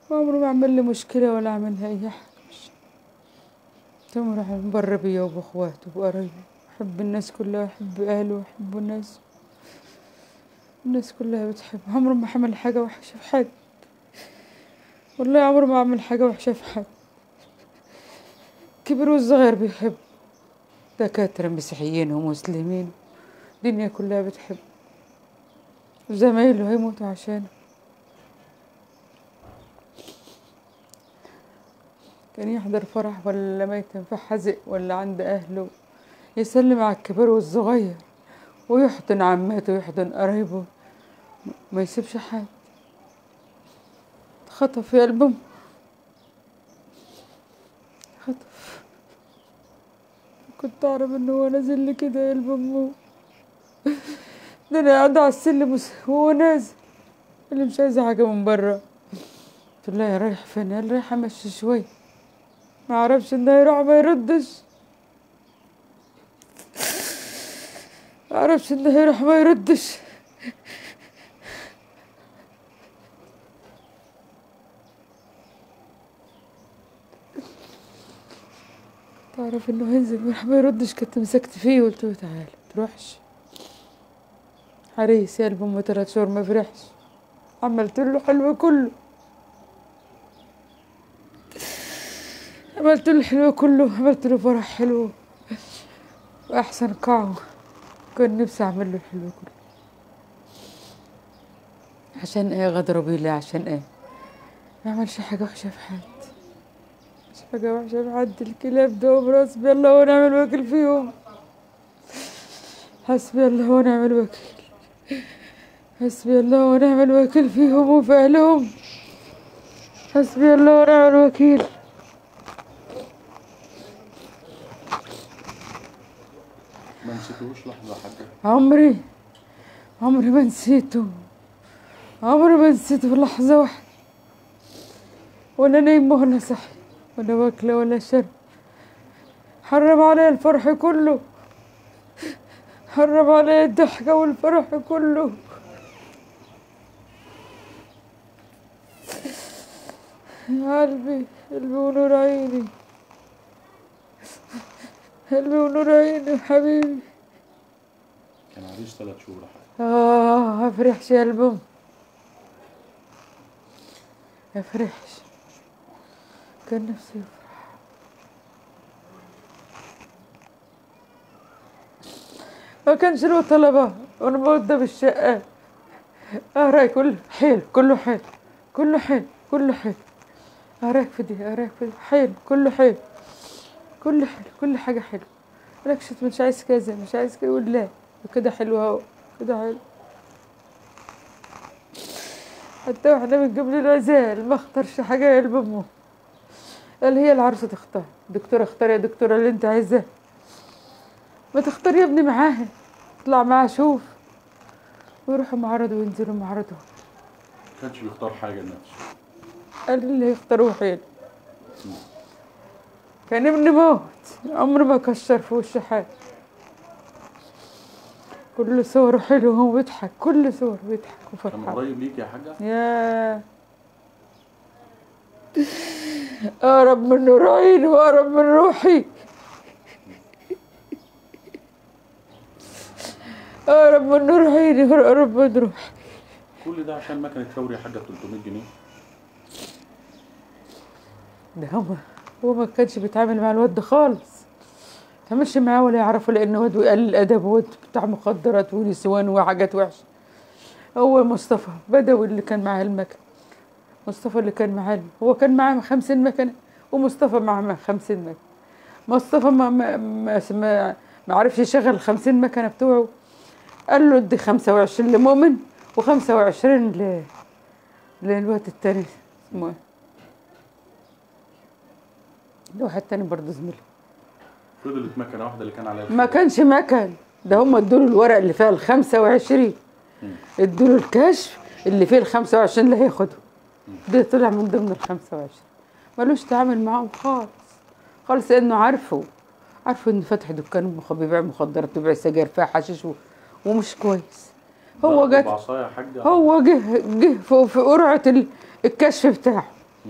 عمره ما عمل لي مشكلة ولا عمل لي أي حاجة مش تم راح من برا بيا وبأخواته وقرايبه أحب الناس كلها أحب أهله وأحب الناس الناس كلها بتحب عمره ما عمل حاجة وحشة في حد والله عمره ما عمل حاجة وحشة في حد كبر والصغير بيحب دكاترة مسيحيين ومسلمين الدنيا كلها بتحب وزمايله هيموتوا عشانه كان يحضر فرح ولا ميتم في حزق ولا عند أهله يسلم على الكبير والصغير ويحضن عماته ويحضن قرايبه ما يسيبش حد خطف في قلب أمه خطف كنت أعرف إن هو نازل لي كده قلب أمه ده أنا قاعدة على السلم وس- وهو نازل اللي مش عايزة حاجة من برا قلت له يا رايح فين قال رايح أمشي شوية ما أعرفش إنه يروح ما يردش ما أعرفش إنه يروح ما يردش تعرف انه هينزل وراح ما يردش كنت مسكت فيه وقلت له تعالى تروحش حريص يا قلب امه تلات شهور ما فرحش عملت له حلو كله عملت له الحلو كله عملت له فرح حلو واحسن قاعه كان نفسي اعمل له الحلو كله عشان ايه غدروا بيه ليه عشان ايه ما عملش حاجه وحشه في حد مش حاجه وحشه في حد الكلاب دول حسبي الله ونعم الوكيل فيهم حسبي الله ونعم الوكيل حسبي الله ونعم الوكيل فيهم وفي اهلهم حسبي الله ونعم الوكيل ما نسيتوش لحظة حاجة عمري عمري ما نسيته عمري ما نسيته في لحظة واحدة ولا نايمة ولا صحي ولا واكلة ولا شرب حرم علي الفرح كله حرم علي الضحكة والفرح كله يا قلبي قلبي ونور عيني قلبي ونور عيني حبيبي كان عريس ثلاث شهور يا حاج آه أفرحش يا قلبهم أفرحش كان نفسي يفرح ما كانش له طلبة وأنا مودة بالشقة آه راي كله حيل كله حيل كله حيل كله حيل آه رايك في دي آه رايك في دي حيل كله حيل كل حلو كل حاجة حلوة لك شت مش عايز كذا مش عايز كذا يقول لا كده حلو اهو كده حلو حتى واحنا من قبل العزال ما اختارش حاجة يا قلب امه قال هي العروسة تختار دكتورة اختار يا دكتورة اللي انت عايزاه ما تختار يا ابني معاها اطلع معاها شوف ويروحوا معرض وينزلوا معرض ما كانش بيختار حاجة لنفسه قال اللي يختاروه حلو كان ابن موت عمره ما كشر في وش حاجة كل صوره حلو وهو بيضحك كل صور بيضحك كان وفرحان قريب ليك يا حاجة يا أقرب من نور عيني وأقرب من روحي أقرب من نور عيني وأقرب من روحي كل ده عشان مكنة فوري يا حاجة ب 300 جنيه ده هو هو ما كانش بيتعامل مع الواد ده خالص تعملش معاه ولا يعرفه لأنه واد وقلل أدب واد بتاع مخدرات ونسوان وحاجات وحشة هو مصطفى بدوي اللي كان معاه المكن مصطفى اللي كان معاه هو كان معاه خمسين مكنة ومصطفى معاه خمسين مكنة مصطفى ما ما ما, ما, ما عرفش يشغل الخمسين مكنة بتوعه قال له ادي خمسة وعشرين لمؤمن وخمسة وعشرين ل للواد التاني اسمه ايه لواحد تاني برضه زميله فضلت مكنة واحدة اللي كان عليها ما الفلوس. كانش مكن ده هم ادوا له الورق اللي فيها ال 25 ادوا له الكشف اللي فيه ال 25 اللي هياخده ده طلع من ضمن ال 25 ملوش تعامل معاهم خالص خالص لانه عارفه عارفه انه فاتح دكان مخ- بيبيع مخدرات بيبيع سجاير فيها حشيش و- ومش كويس هو ضربه جت بعصاية يا حاجة هو جه جه في في قرعه ال- الكشف بتاعه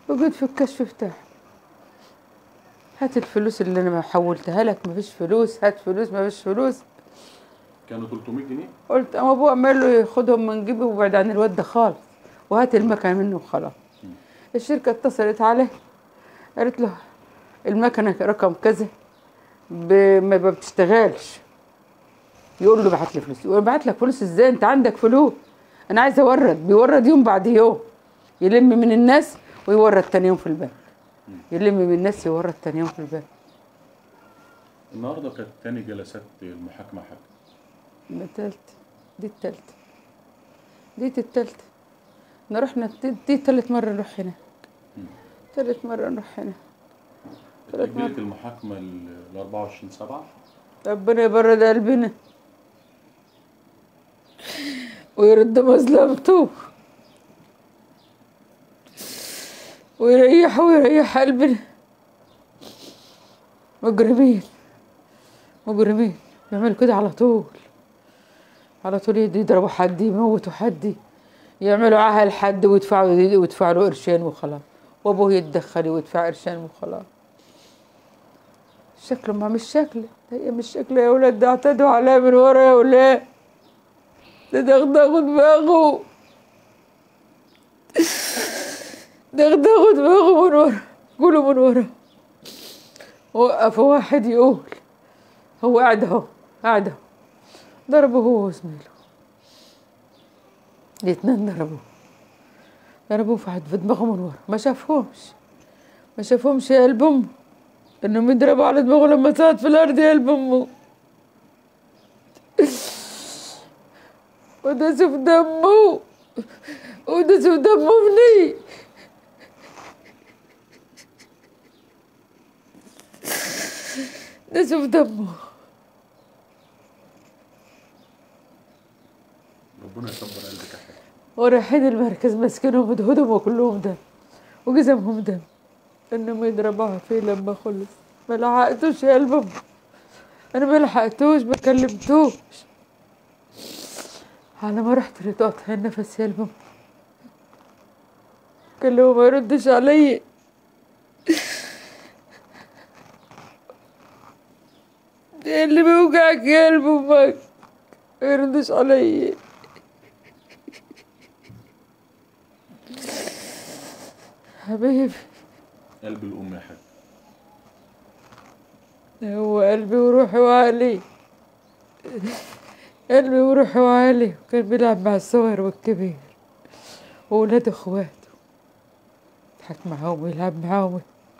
وجيت في الكشف بتاعه هات الفلوس اللي انا حولتها لك مفيش فلوس هات فلوس مفيش فلوس كانوا 300 جنيه قلت اما ابوه عمال له ياخدهم من جيبي وبعد عن الواد ده خالص وهات المكنه منه وخلاص الشركه اتصلت عليه قالت له المكنه رقم كذا ب- ما ما بتشتغلش يقول له بعت لي فلوس يقول بعت لك فلوس ازاي انت عندك فلوس انا عايز اورد بيورد يوم بعد يوم يلم من الناس ويورد تاني يوم في البنك يلم من الناس يورد تاني يوم في البنك النهارده كانت تاني جلسات المحاكمه حاجه التالتة دي التالتة دي التالتة احنا رحنا دي, دي تالت مرة نروح هنا تالت مرة نروح هنا ثلاث تأجيلت المحاكمه ل 24 7 ربنا يبرد قلبنا ويرد مظلمته ويريحه ويريح قلبنا مجرمين مجرمين يعملوا كده على طول على طول يد- يضربوا حد يموتوا حد يعملوا عاهة لحد ويدفعوا ويدفعوا له قرشين وخلاص وابوه يتدخل ويدفع قرشين وخلاص شكله ما مش شكله هي مش شكله يا ولاد ده اعتدوا عليه من ورا يا ولاد ده دغدغوا دماغه دغدغوا دماغه من ورا قولوا من ورا وقف واحد يقول هو قاعد اهو قاعد اهو ضربه هو وزميله الاتنين ضربوه ضربوه في حد في دماغه من ورا ما شافهمش ما شافهمش يا قلب امه انهم يضربوا على دماغه لما طلعت في الارض يا قلب امه ودسوا في دمه ودسوا في دمه ابني دسوا في دمه ربنا يصبر قلبك يا حاج ورايحين المركز ماسكينهم هدهدهم كلهم دم وجزمهم دم انهم يضربوها فيه لما خلص ما لحقتوش يا قلب أمه. انا ما لحقتوش ما كلمتوش على ما رحت لتقطع النفس يا قلب أمه. كان له ما يردش علي إيه اللي بيوجعك يا قلب امك ما يردش علي حبيبي قلب الام يا حاج هو قلبي وروحي وعقلي قلبي وروحي وعقلي وكان بيلعب مع الصغير والكبير وولاد اخواته يضحك معاهم ويلعب معاهم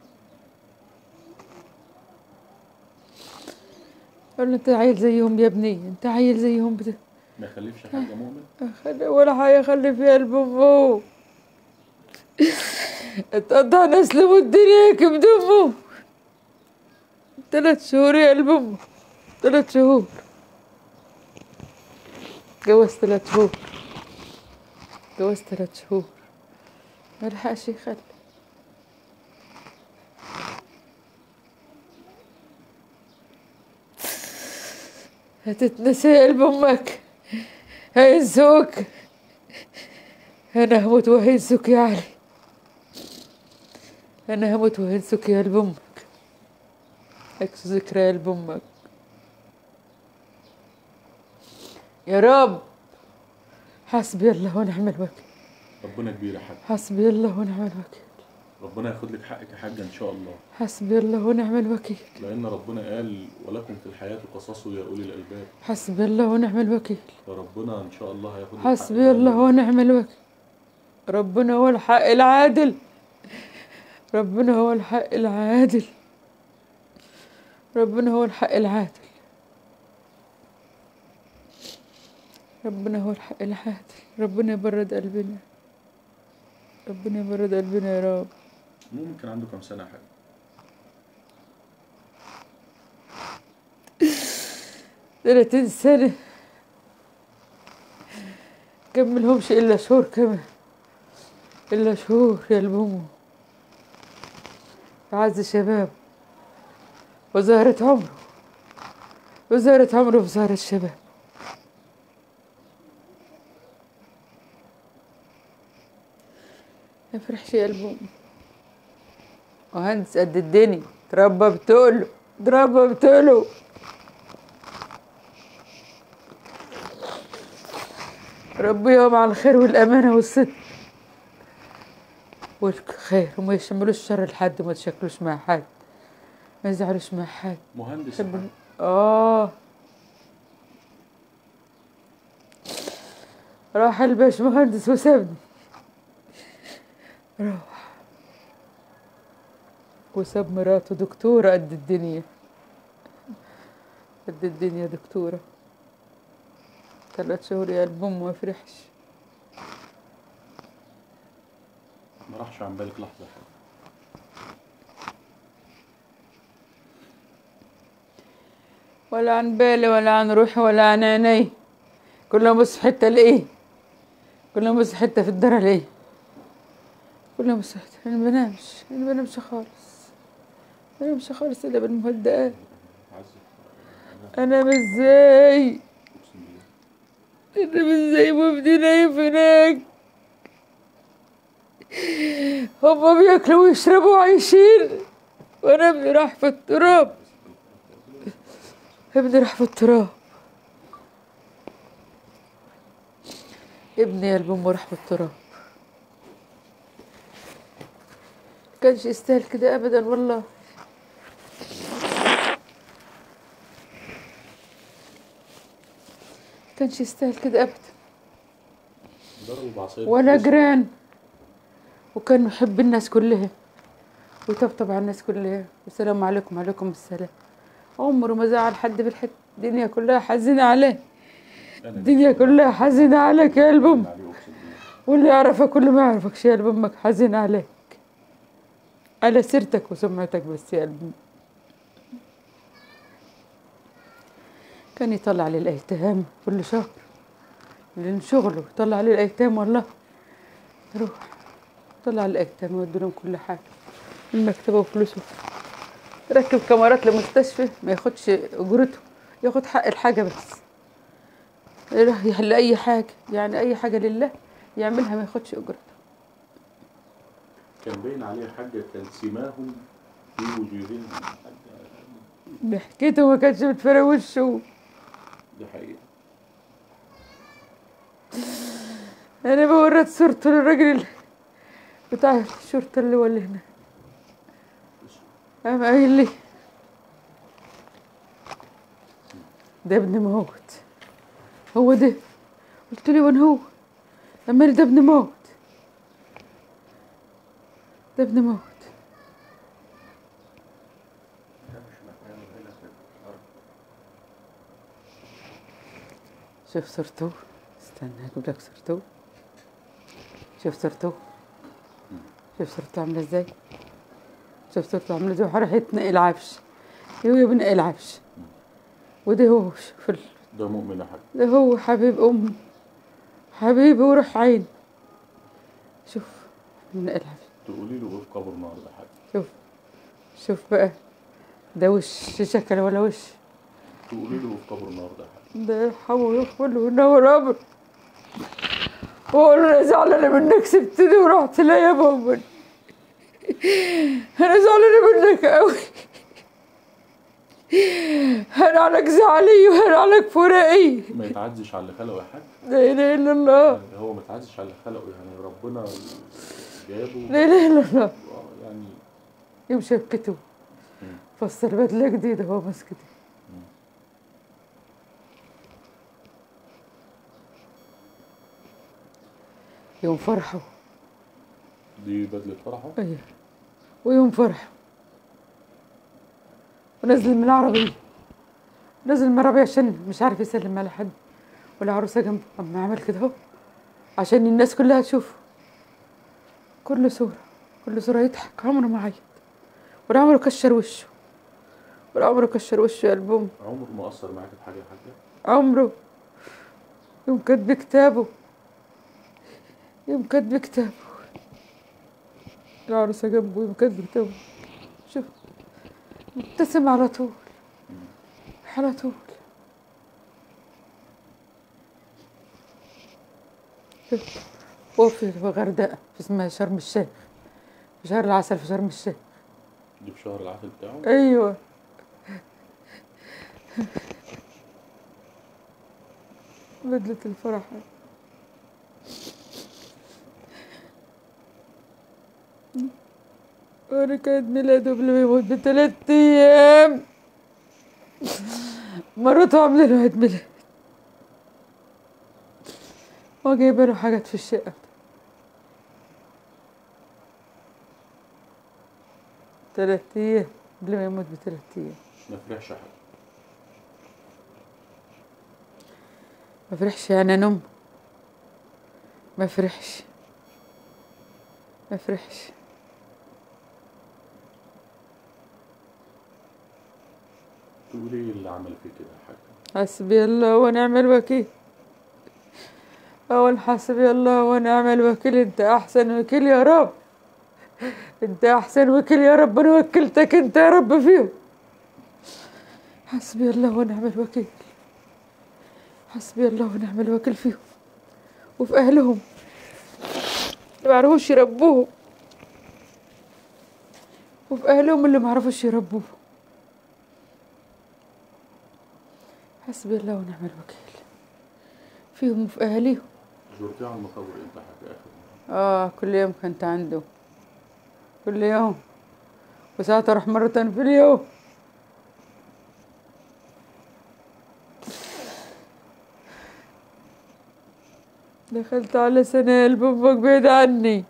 قال له انت عيل زيهم يا ابني انت عيل زيهم بت... ما يخلفش حاجه مؤمن خلي ولا هيخلي في قلب امه اتقطع نسله الدنيا بدمه ثلاث شهور يا قلب امه ثلاث شهور جوز ثلاث شهور جوز ثلاث شهور ما لحقش يخلي هتتنسي يا قلب امك هينسوك انا هموت وهينسوك يا علي انا هموت وهينسوك يا قلب امك اكس ذكرى يا قلب امك يا رب حسبي الله ونعم الوكيل ربنا كبير يا حاج حسبي الله ونعم الوكيل ربنا ياخد لك حقك يا حاج ان شاء الله حسبي الله ونعم الوكيل لان ربنا قال ولكم في الحياه قصص يا اولي الالباب حسبي الله ونعم الوكيل فربنا ان شاء الله هياخد لك حسبي حقك. الله ونعم الوكيل ربنا هو الحق العادل ربنا هو الحق العادل ربنا هو الحق العادل ربنا هو الحق العادل ربنا يبرد قلبنا ربنا يبرد قلبنا يا رب مؤمن كان عنده كام سنه يا حاج ثلاثين سنة كملهمش إلا شهور كمان إلا شهور يا الماما عز شباب وزهرة عمره وزهرة عمره في زهرة الشباب ما يفرحش يا قلبهم مهندس قد الدنيا تربى بتقله تربى بتقله ربيهم على الخير والأمانة والصدق والخير وما يشملوش شر لحد وما تشكلوش مع حد ما يزعلوش مع حد مهندس يحب حاج. اه راح الباش مهندس وسابني راح وساب مراته دكتورة قد الدنيا قد الدنيا دكتورة ثلاث شهور يا البوم ما فرحش ما راحش عن بالك لحظه حاجه ولا عن بالي ولا عن روحي ولا عن عيني كل ما ابص في حته الاقيه كل ما ابص في حته في الدار الاقيه كل ما ابص في حته انا ما بنامش انا ما بنامش خالص ما بنامش خالص الا بالمهدئات عز انا مش ازاي اقسم بالله انا مش زي مبدي نايم هناك هما بياكلوا ويشربوا وعايشين وانا ابني راح في التراب ابني راح في التراب ابني يا البوم راح في التراب كانش يستاهل كده ابدا والله كانش يستاهل كده ابدا ضرب بعصايه ولا بس. جيران وكان يحب الناس كلها ويطبطب على الناس كلها والسلام عليكم وعليكم السلام عمره ما زعل حد في الحته الدنيا كلها حزينه عليه أنا الدنيا كلها حزينه عليك يا البوم عليه اقسم بالله واللي يعرفك واللي ما يعرفكش يا قلب امك حزين عليك على سيرتك وسمعتك بس يا قلبي كان يطلع لي الايتام كل شهر من شغله يطلع لي الايتام والله يروح طلع الايتام ويودي لهم كل حاجه المكتبه وفلوسه ركب كاميرات لمستشفى ما ياخدش اجرته ياخد حق الحاجه بس يروح يحل اي حاجه يعني اي حاجه لله يعملها ما ياخدش اجرته كان باين عليه حاجه كان سماهم في وجوههم حاجة- ضحكته ما كانتش بتفرق وشه دي حقيقه انا بوريت صورته للراجل اللي- بتاع الشرطه اللي هو اللي هنا قام قايل لي ده ابن موت هو ده قلت له وين هو لما ده ابن موت ده ابن موت شوف صورته استنى اجيب لك صورته شوف صورته شوف صورته عامله ازاي شوف صورته عامله ازاي وراح يتنقل عفش هو يا بنقل عفش وده هو شوف ال- ده مؤمن يا حاج ده هو حبيب أمه حبيبي وروح عين شوف من العب تقولي له ايه في قبر النهارده يا حاج شوف شوف بقى ده وش شكل ولا وش تقولي له ايه في قبر النهارده يا حاج ده يرحمه ويغفر له وينور أمره وأقول له أنا زعلانة منك سبتني ورحت لا يا مؤمن أنا زعلانة منك أوي هان عليك زعلي وهان عليك فراقي ما يتعزش على اللي خلقه يا حاج لا إله إلا الله يعني هو ما يتعزش على اللي خلقه يعني ربنا جابه لا إله إلا الله آه، يعني يوم شبكته مم. فسر بدلة جديدة هو ماسك دي يوم فرحه دي بدله فرحه ايوه ويوم فرحه ونزل من العربية نزل من العربية عشان مش عارف يسلم على حد والعروسة جنبه أما عمل كده اهو عشان الناس كلها تشوفه كل صورة كل صورة يضحك عمره ما عيط ولا عمره كشر وشه ولا عمره كشر وشه يا البوم عمره ما اثر معاك في حاجه يا حاجه عمره يوم كاتب كتابه يوم كاتب كتابه العروسة جنبه يوم كاتب كتابه شوف مبتسم على طول على طول شوف هو في في غردقة في اسمها شرم الشيخ في شهر العسل في شرم الشيخ دي في شهر العسل بتاعه ايوه بدلة الفرح وانا كانت ميلاده قبل ما يموت بثلاث ايام مراته عامله له عيد ميلاد وجايبه له حاجات في الشقه ثلاث ايام قبل ما يموت بثلاث ايام ما فرحش حد ما فرحش يعني نم ما فرحش ما فرحش تقول ايه اللي عمل فيه كده يا حاج حسبي الله ونعم الوكيل أول حسبي الله ونعم الوكيل أنت أحسن وكيل يا رب أنت أحسن وكيل يا رب أنا وكلتك أنت يا رب فيهم حسبي الله ونعم الوكيل حسبي الله ونعم الوكيل فيهم وفي أهلهم اللي ما عرفوش يربوهم وفي أهلهم اللي ما عرفوش يربوهم حسبي الله ونعم الوكيل فيهم وفي أهليهم زرتيه على المقابر امتى يا حاج اخر مرة؟ آه كل يوم كنت عنده كل يوم وساعات أروح مرة في اليوم دخلت على سنة بأمك بعيد عني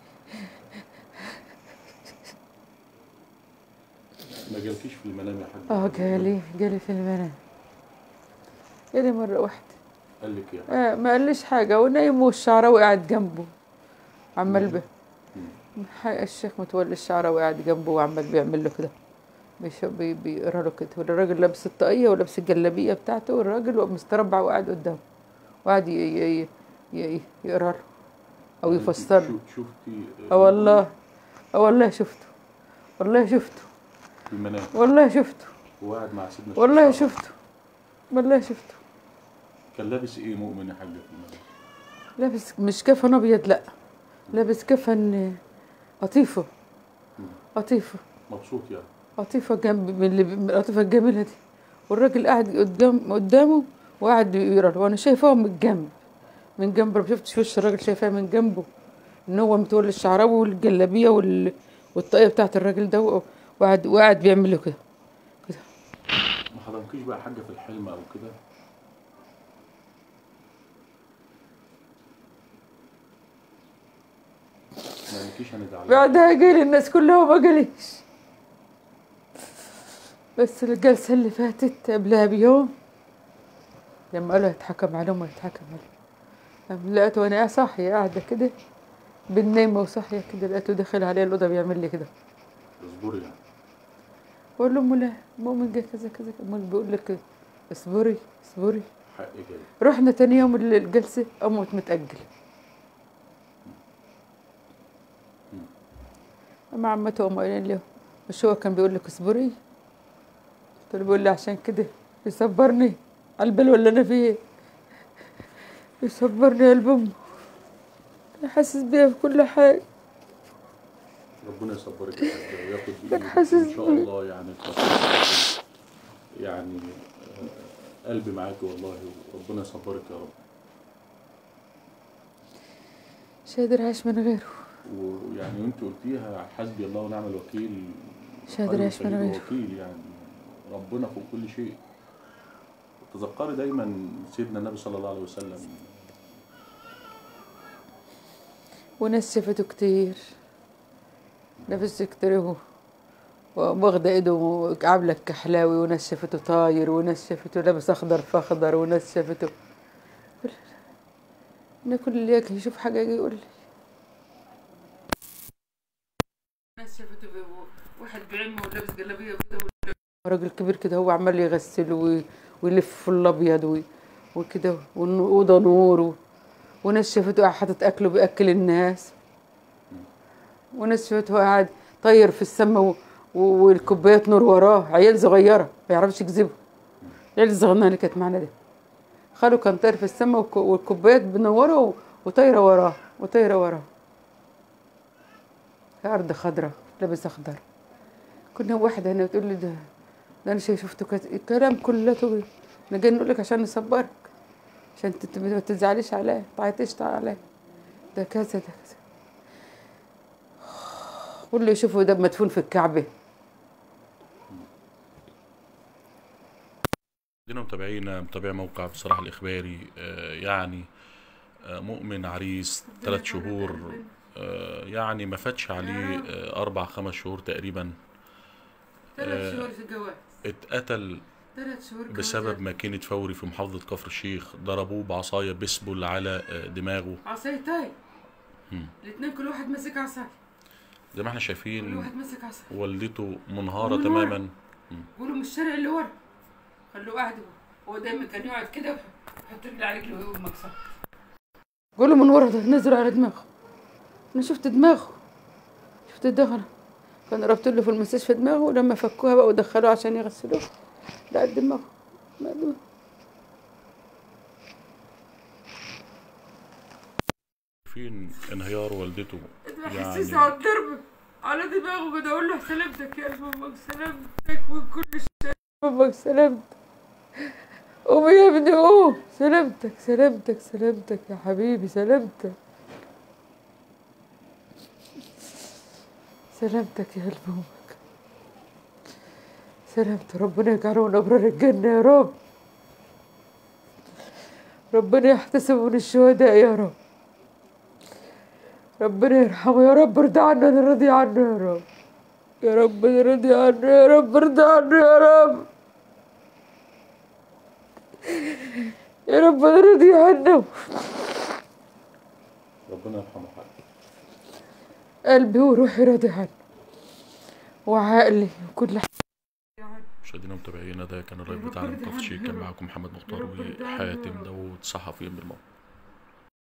ما جالكيش في المنام يا حاج اه جالي جالي في المنام جالي مرة واحدة قال لك ايه آه ما قاليش حاجة ونايم والشعراوي قاعد جنبه عمال ب... مم. ح- الشيخ متولي الشعراوي قاعد جنبه وعمال بيعمل له كده بيش- بي- بيقرا له كده والراجل لابس الطاقية ولابس الجلابية بتاعته والراجل مستربع وقاعد قدامه وقاعد ي- ي- ي- ي- يقرا له أو يعني انت يفسر له شو- شفتي اه والله اه والله شفته والله شفته في المنام والله شفته وقاعد مع سيدنا والله الشيخ شفته والله شفته كان لابس ايه مؤمن يا حاج في المنام لابس مش كفن ابيض لا لابس كفن قطيفه مم. قطيفه مبسوط يعني قطيفه جنب من اللي من القطيفه الجميله دي والراجل قاعد قدام قدامه وقاعد يقرا له وانا شايفاه من الجنب من جنب ما شفتش وش الراجل شايفاه من جنبه ان هو متولي الشعراوي والجلابيه وال... والطاقيه بتاعت الراجل ده وقاعد وقاعد بيعمل له كده ما حضرتكيش بقى حاجه في الحلم او كده ما قالكيش انا زعلان بعدها جالي الناس كلها وما جاليش بس الجلسة اللي فاتت قبلها بيوم لما قالوا هيتحكم عليهم ويتحكم عليهم أم لقيته وانا صاحية قاعدة كده بالنايمة وصاحية كده لقيته داخل عليا الأوضة بيعمل لي كده اصبري يعني بقول له أم لا مؤمن جه كذا كذا أمال بيقول لك اصبري اصبري حق جاي رحنا تاني يوم الجلسة قامت متأجل مع عمته قاموا قايلين له مش هو كان بيقول لك اصبري قلت له بيقول لي عشان كده يصبرني على البلوى اللي انا فيه يصبرني يا قلب امه حاسس بيها في كل حاجه ربنا يصبرك يا حاج وياخد كان بايدك حاسس ان شاء بيه. الله يعني تخفف يعني آه، قلبي معاك والله وربنا يصبرك يا رب مش قادر اعيش من غيره ويعني وانت قلتيها حسبي الله ونعم الوكيل مش قادر خير أعيش من سيد غيره. وكيل يعني ربنا فوق كل شيء تذكري دايما سيدنا النبي صلى الله عليه وسلم وناس شافته كتير نفس كتير هو واخدة ايده عاملة الكحلاوي وناس شافته طاير وناس شافته لابس اخضر في اخضر وناس شافته كل انا كل اللي يجي يشوف حاجة يجي يقول لي ناس شافته واحد بعمه ولابس جلابية بيضاء راجل كبير كده هو عمال يغسل وي- ويلف في الابيض وي- وكده والأوضة نور و... وناس شافته قاعد حاطط اكله بياكل الناس وناس شافته قاعد طاير في السما و... و... والكوبايات نور وراه عيال صغيره ما يعرفش يكذبوا العيال الصغننه اللي كانت معانا دي خاله كان طاير في السما والك... والكوبايات منوره و... وطايره وراه وطايره وراه في ارض خضراء لابس اخضر كنا واحدة هنا بتقول لي ده ده انا شي- شفته كت... الكلام كله انا جاي نقول لك عشان نصبرك عشان تت- ما تزعليش عليا ما تعيطيش عليا ده كذا ده كذا كله يشوفه ده مدفون في الكعبة دينا متابعينا متابعي موقع بصراحة الإخباري آه، يعني آه، مؤمن عريس ثلاث شهور آه، يعني ما فاتش عليه آه، أربع خمس شهور تقريبا ثلاث شهور في الجواز اتقتل ثلاث شهور جواز. بسبب ماكينة فوري في محافظة كفر الشيخ ضربوه بعصاية بيسبول على آه، دماغه عصايتين مم. الاثنين كل واحد ماسك عصاية زي ما احنا كل شايفين واحد ماسك عصاية والدته منهارة ومن ورا. تماما قولوا من الشارع اللي ورا خلوه قاعد هو دايما كان يقعد كده ويحط رجل على رجله وهو مكسر قولوا من ورا ده نزلوا على دماغه انا شفت دماغه شفت دماغه كان ربط له في المستشفى دماغه ولما فكوها بقى ودخلوه عشان يغسلوه لا دماغه لا دماغه فين انهيار والدته حسيت يعني على الضرب على دماغه كده اقول له سلامتك يا ماما سلامتك من كل شيء ماما سلامتك قوم يا ابني قوم سلامتك سلامتك سلامتك يا حبيبي سلامتك سلامتك يا قلب امك سلامتك ربنا يجعله من ابرار الجنه يا رب ربنا يحتسبه من الشهداء يا رب ربنا يرحمه يا رب ارضى عنه انا راضي عنه يا رب يا رب انا راضي عنه يا رب ارضى عنه يا رب يا رب انا راضي عنه ربنا يرحمه حق قلبي وروحي راضي عنه وعقلي وكل حاجه مشاهدينا ومتابعينا ده كان اللايف ربنا بتاعنا من يرحمه كفر الشيخ يا كان رب. معاكم محمد مختار ربنا يرحمه يا وحاتم رب. داوود صحفي بالموت